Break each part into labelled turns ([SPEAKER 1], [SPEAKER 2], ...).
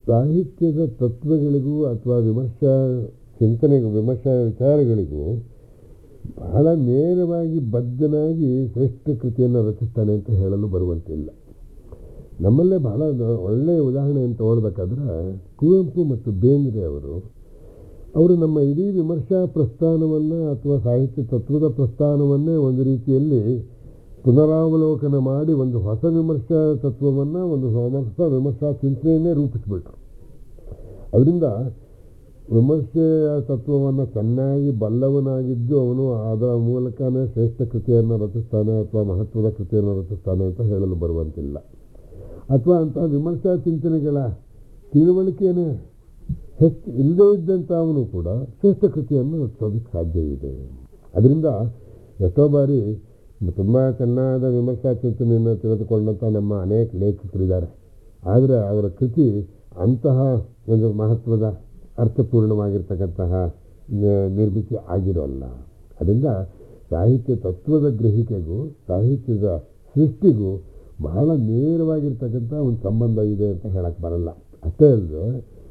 [SPEAKER 1] ಸಾಹಿತ್ಯದ ತತ್ವಗಳಿಗೂ ಅಥವಾ ವಿಮರ್ಶಾ ಚಿಂತನೆಗೂ ವಿಮರ್ಶಾ ವಿಚಾರಗಳಿಗೂ ಬಹಳ ನೇರವಾಗಿ ಬದ್ಧನಾಗಿ ಶ್ರೇಷ್ಠ ಕೃತಿಯನ್ನು ರಚಿಸ್ತಾನೆ ಅಂತ ಹೇಳಲು ಬರುವಂತಿಲ್ಲ ನಮ್ಮಲ್ಲೇ ಬಹಳ ದ- ಒಳ್ಳೆಯ ಉದಾಹರಣೆಯನ್ನು ತಗೊಳ್ಬೇಕಾದ್ರೆ ಕುವೆಂಪು ಮತ್ತು ಬೇಂದ್ರೆ ಅವರು ಅವರು ನಮ್ಮ ಇಡೀ ವಿಮರ್ಶಾ ಪ್ರಸ್ಥಾನವನ್ನು ಅಥವಾ ಸಾಹಿತ್ಯ ತತ್ವದ ಪ್ರಸ್ಥಾನವನ್ನೇ ಒಂದು ರೀತಿಯಲ್ಲಿ ಪುನರಾವಲೋಕನ ಮಾಡಿ ಒಂದು ಹೊಸ ವಿಮರ್ಶಾ ತತ್ವವನ್ನು ಒಂದು ಹೊಸ ವಿಮರ್ಶಾ ಚಿಂತನೆಯನ್ನೇ ರೂಪಿಸಿಬಿಟ್ರು ಅದರಿಂದ ವಿಮರ್ಶೆಯ ತತ್ವವನ್ನು ಚೆನ್ನಾಗಿ ಬಲ್ಲವನಾಗಿದ್ದು ಅವನು ಅದರ ಮೂಲಕನೇ ಶ್ರೇಷ್ಠ ಕೃತಿಯನ್ನು ರಚಿಸ್ತಾನೆ ಅಥವಾ ಮಹತ್ವದ ಕೃತಿಯನ್ನು ರಚಿಸ್ತಾನೆ ಅಂತ ಹೇಳಲು ಬರುವಂತಿಲ್ಲ ಅಥವಾ ಅಂತಹ ವಿಮರ್ಶಾ ಚಿಂತನೆಗಳ ತಿಳುವಳಿಕೆಯೇ ಹೆಚ್ಚು ಇಲ್ಲದೇ ಇದ್ದಂಥ ಅವನು ಕೂಡ ಶ್ರೇಷ್ಠ ಕೃತಿಯನ್ನು ರಚಿಸೋದಕ್ಕೆ ಸಾಧ್ಯ ಇದೆ ಅದರಿಂದ ಎಷ್ಟೋ ಬಾರಿ ತುಂಬ ಚೆನ್ನಾದ ವಿಮರ್ಶಾ ಚಿಂತನೆಯನ್ನು ತಿಳಿದುಕೊಂಡಂಥ ನಮ್ಮ ಅನೇಕ ಲೇಖಕರಿದ್ದಾರೆ ಆದರೆ ಅವರ ಕೃತಿ ಅಂತಹ ಒಂದು ಮಹತ್ವದ ಅರ್ಥಪೂರ್ಣವಾಗಿರ್ತಕ್ಕಂತಹ ನ- ನಿರ್ಮಿತಿ ಆಗಿರೋಲ್ಲ ಅದರಿಂದ ಸಾಹಿತ್ಯ ತತ್ವದ ಗ್ರಹಿಕೆಗೂ ಸಾಹಿತ್ಯದ ಸೃಷ್ಟಿಗೂ ಬಹಳ ನೇರವಾಗಿರ್ತಕ್ಕಂಥ ಒಂದು ಸಂಬಂಧ ಇದೆ ಅಂತ ಹೇಳಕ್ಕೆ ಬರಲ್ಲ ಅಷ್ಟೇ ಅಲ್ಲದೆ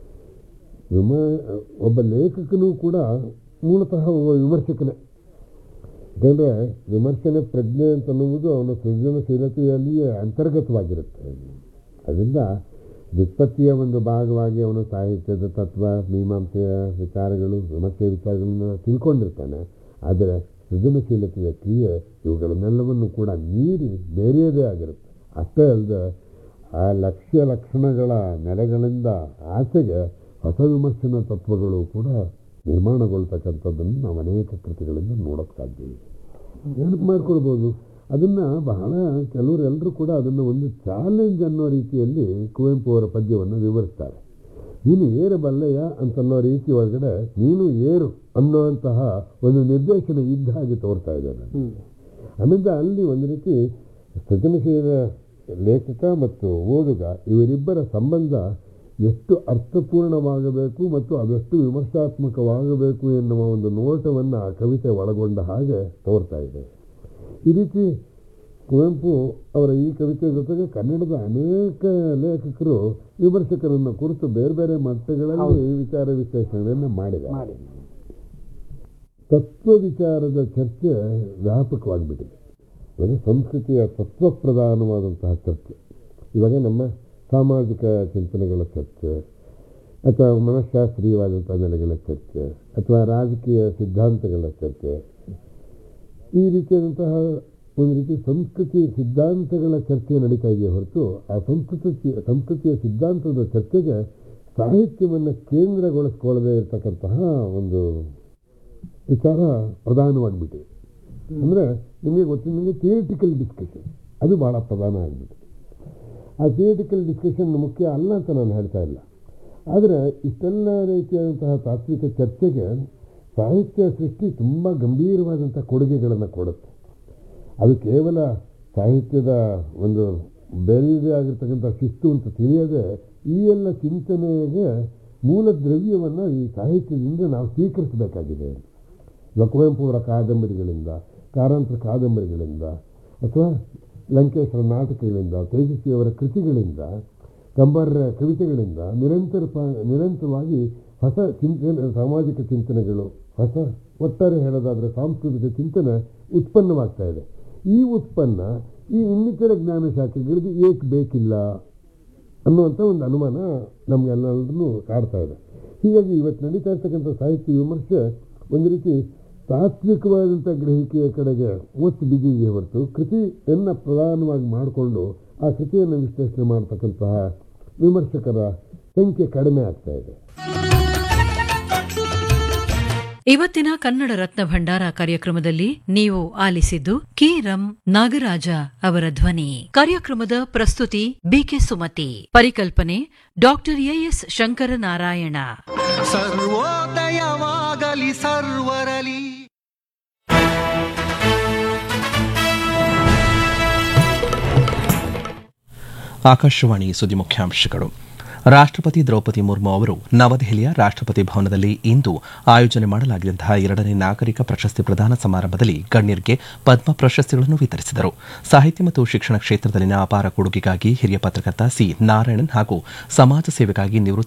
[SPEAKER 1] ವಿಮ ಒಬ್ಬ ಲೇಖಕನೂ ಕೂಡ ಮೂಲತಃ ಒಬ್ಬ ವಿಮರ್ಶಕನೇ ಯಾಕಂದರೆ ವಿಮರ್ಶನೆ ಪ್ರಜ್ಞೆ ಅಂತ ಅನ್ನುವುದು ಅವನ ಸೃಜನಶೀಲತೆಯಲ್ಲಿಯೇ ಅಂತರ್ಗತವಾಗಿರುತ್ತೆ ಅದರಿಂದ ವ್ಯುತ್ಪತ್ತಿಯ ಒಂದು ಭಾಗವಾಗಿ ಅವನು ಸಾಹಿತ್ಯದ ತತ್ವ ಮೀಮಾಂಸೆಯ ವಿಚಾರಗಳು ವಿಮರ್ಶೆಯ ವಿಚಾರಗಳನ್ನು ತಿಳ್ಕೊಂಡಿರ್ತಾನೆ ಆದರೆ ಸೃಜನಶೀಲತೆಯ ಕ್ರಿಯೆ ಇವುಗಳನ್ನೆಲ್ಲವನ್ನು ಕೂಡ ಮೀರಿ ಬೇರೆಯದೇ ಆಗಿರುತ್ತೆ ಅಷ್ಟೇ ಅಲ್ಲದೆ ಆ ಲಕ್ಷ್ಯ ಲಕ್ಷಣಗಳ ನೆಲೆಗಳಿಂದ ಆಚೆಗೆ ಹೊಸ ವಿಮರ್ಶನ ತತ್ವಗಳು ಕೂಡ ನಿರ್ಮಾಣಗೊಳ್ತಕ್ಕಂಥದ್ದನ್ನು ನಾವು ಅನೇಕ ಕೃತಿಗಳಿಂದ ನೋಡೋಕ್ಕೆ ಸಾಧ್ಯ ಇದೆ ನೆನಪು ಮಾಡ್ಕೊಳ್ಬೋದು ಅದನ್ನು ಬಹಳ ಕೆಲವರು ಎಲ್ಲರೂ ಕೂಡ ಅದನ್ನು ಒಂದು ಚಾಲೆಂಜ್ ಅನ್ನೋ ರೀತಿಯಲ್ಲಿ ಕುವೆಂಪು ಅವರ ಪದ್ಯವನ್ನು ವಿವರಿಸ್ತಾರೆ ನೀನು ಏರಬಲ್ಲೆಯ ಅಂತನ್ನೋ ರೀತಿ ಒಳಗಡೆ ನೀನು ಏರು ಅನ್ನೋಂತಹ ಒಂದು ನಿರ್ದೇಶನ ಇದ್ದ ಹಾಗೆ ತೋರ್ತಾ ಇದೆ ನಾನು ಆಮೇಲೆ ಅಲ್ಲಿ ಒಂದು ರೀತಿ ಸೃಜನಶೀಲ ಲೇಖಕ ಮತ್ತು ಓದುಗ ಇವರಿಬ್ಬರ ಸಂಬಂಧ ಎಷ್ಟು ಅರ್ಥಪೂರ್ಣವಾಗಬೇಕು ಮತ್ತು ಅದೆಷ್ಟು ವಿಮರ್ಶಾತ್ಮಕವಾಗಬೇಕು ಎನ್ನುವ ಒಂದು ನೋಟವನ್ನು ಆ ಕವಿತೆ ಒಳಗೊಂಡ ಹಾಗೆ ತೋರ್ತಾ ಇದೆ ಈ ರೀತಿ ಕುವೆಂಪು ಅವರ ಈ ಕವಿತೆ ಜೊತೆಗೆ ಕನ್ನಡದ ಅನೇಕ ಲೇಖಕರು ವಿಮರ್ಶಕರನ್ನು ಕುರಿತು ಬೇರೆ ಬೇರೆ ಮಟ್ಟಗಳಲ್ಲಿ ವಿಚಾರ ವಿಶ್ಲೇಷಣೆಯನ್ನು ಮಾಡಿದ್ದಾರೆ
[SPEAKER 2] ಮಾಡಿ
[SPEAKER 1] ತತ್ವ ವಿಚಾರದ ಚರ್ಚೆ ವ್ಯಾಪಕವಾಗಿಬಿಟ್ಟಿದೆ ಇವಾಗ ಸಂಸ್ಕೃತಿಯ ತತ್ವ ಪ್ರಧಾನವಾದಂತಹ ಚರ್ಚೆ ಇವಾಗ ನಮ್ಮ ಸಾಮಾಜಿಕ ಚಿಂತನೆಗಳ ಚರ್ಚೆ ಅಥವಾ ಮನಃಶಾಸ್ತ್ರೀಯವಾದಂಥ ನೆಲೆಗಳ ಚರ್ಚೆ ಅಥವಾ ರಾಜಕೀಯ ಸಿದ್ಧಾಂತಗಳ ಚರ್ಚೆ ಈ ರೀತಿಯಾದಂತಹ ಒಂದು ರೀತಿ ಸಂಸ್ಕೃತಿ ಸಿದ್ಧಾಂತಗಳ ಚರ್ಚೆ ನಡೀತಾ ಇದೆಯೇ ಹೊರತು ಆ ಸಂಸ್ಕೃತಿ ಸಂಸ್ಕೃತಿಯ ಸಿದ್ಧಾಂತದ ಚರ್ಚೆಗೆ ಸಾಹಿತ್ಯವನ್ನು ಕೇಂದ್ರಗೊಳಿಸ್ಕೊಳ್ಳದೇ ಇರತಕ್ಕಂತಹ ಒಂದು ವಿಚಾರ ಪ್ರಧಾನವಾಗಿಬಿಟ್ಟಿದೆ ಅಂದರೆ ನಿಮಗೆ ಗೊತ್ತಿದ್ದಂಗೆ ಥಿಯೇಟಿಕಲ್ ಡಿಸ್ಕಷನ್ ಅದು ಭಾಳ ಪ್ರಧಾನ ಆಗಿಬಿಟ್ಟಿದೆ ಆ ಥಿಯೇಟಿಕಲ್ ಡಿಸ್ಕಷನ್ ಮುಖ್ಯ ಅಲ್ಲ ಅಂತ ನಾನು ಹೇಳ್ತಾ ಇಲ್ಲ ಆದರೆ ಇಷ್ಟೆಲ್ಲ ರೀತಿಯಾದಂತಹ ತಾತ್ವಿಕ ಚರ್ಚೆಗೆ ಸಾಹಿತ್ಯ ಸೃಷ್ಟಿ ತುಂಬ ಗಂಭೀರವಾದಂಥ ಕೊಡುಗೆಗಳನ್ನು ಕೊಡುತ್ತೆ ಅದು ಕೇವಲ ಸಾಹಿತ್ಯದ ಒಂದು ಬೇರೆಯದೇ ಆಗಿರ್ತಕ್ಕಂಥ ಶಿಸ್ತು ಅಂತ ತಿಳಿಯದೆ ಈ ಎಲ್ಲ ಚಿಂತನೆಗೆ ಮೂಲ ದ್ರವ್ಯವನ್ನು ಈ ಸಾಹಿತ್ಯದಿಂದ ನಾವು ಸ್ವೀಕರಿಸಬೇಕಾಗಿದೆ ಇವಾಗ ಕುವೆಂಪು ಅವರ ಕಾದಂಬರಿಗಳಿಂದ ಕಾರಂತರ ಕಾದಂಬರಿಗಳಿಂದ ಅಥವಾ ಲಂಕೇಶ್ವರ ನಾಟಕಗಳಿಂದ ತೇಜಸ್ವಿಯವರ ಕೃತಿಗಳಿಂದ ಕಂಬಾರರ ಕವಿತೆಗಳಿಂದ ನಿರಂತರ ಪ- ನಿರಂತರವಾಗಿ ಹೊಸ ಚಿಂತನೆ ಸಾಮಾಜಿಕ ಚಿಂತನೆಗಳು ಹೊಸ ಒಟ್ಟಾರೆ ಹೇಳೋದಾದರೆ ಸಾಂಸ್ಕೃತಿಕ ಚಿಂತನೆ ಉತ್ಪನ್ನವಾಗ್ತಾ ಇದೆ ಈ ಉತ್ಪನ್ನ ಈ ಇನ್ನಿತರ ಜ್ಞಾನ ಶಾಖೆಗಳಿಗೆ ಏಕೆ ಬೇಕಿಲ್ಲ ಅನ್ನುವಂಥ ಒಂದು ಅನುಮಾನ ನಮಗೆಲ್ಲರನ್ನೂ ಕಾಡ್ತಾ ಇದೆ ಹೀಗಾಗಿ ಇವತ್ತು ನಡೀತಾ ಇರ್ತಕ್ಕಂಥ ಸಾಹಿತ್ಯ ವಿಮರ್ಶೆ ಒಂದು ರೀತಿ ತಾತ್ವಿಕವಾದಂಥ ಗ್ರಹಿಕೆಯ ಕಡೆಗೆ ಒತ್ತು ಬಿದ್ದಿದೆಯೇ ಹೊರತು ಕೃತಿಯನ್ನು ಪ್ರಧಾನವಾಗಿ ಮಾಡಿಕೊಂಡು ಆ ಕೃತಿಯನ್ನು ವಿಶ್ಲೇಷಣೆ ಮಾಡ್ತಕ್ಕಂತಹ ವಿಮರ್ಶಕರ ಸಂಖ್ಯೆ ಕಡಿಮೆ ಆಗ್ತಾ ಇದೆ
[SPEAKER 3] ಇವತ್ತಿನ ಕನ್ನಡ ರತ್ನ ಭಂಡಾರ ಕಾರ್ಯಕ್ರಮದಲ್ಲಿ ನೀವು ಆಲಿಸಿದ್ದು ಕೆ ರಂ ನಾಗರಾಜ ಅವರ ಧ್ವನಿ ಕಾರ್ಯಕ್ರಮದ ಪ್ರಸ್ತುತಿ ಬಿಕೆ ಸುಮತಿ ಪರಿಕಲ್ಪನೆ ಡಾಕ್ಟರ್ ಎಎಸ್ ಶಂಕರನಾರಾಯಣ
[SPEAKER 4] ಸರ್ವೋದಯವಾಗಲಿ ಸರ್ವರಲಿ
[SPEAKER 5] ಆಕಾಶವಾಣಿ ಸುದ್ದಿ ಮುಖ್ಯಾಂಶಗಳು ರಾಷ್ಟ್ರಪತಿ ದ್ರೌಪದಿ ಮುರ್ಮು ಅವರು ನವದೆಹಲಿಯ ರಾಷ್ಟ್ರಪತಿ ಭವನದಲ್ಲಿ ಇಂದು ಆಯೋಜನೆ ಮಾಡಲಾಗಿದ್ದಂತಹ ಎರಡನೇ ನಾಗರಿಕ ಪ್ರಶಸ್ತಿ ಪ್ರದಾನ ಸಮಾರಂಭದಲ್ಲಿ ಗಣ್ಯರಿಗೆ ಪದ್ಮ ಪ್ರಶಸ್ತಿಗಳನ್ನು ವಿತರಿಸಿದರು ಸಾಹಿತ್ಯ ಮತ್ತು ಶಿಕ್ಷಣ ಕ್ಷೇತ್ರದಲ್ಲಿನ ಅಪಾರ ಕೊಡುಗೆಗಾಗಿ ಹಿರಿಯ ಪತ್ರಕರ್ತ ಸಿ ನಾರಾಯಣನ್ ಹಾಗೂ ಸಮಾಜ ಸೇವೆಗಾಗಿ ನಿವೃತ್ತ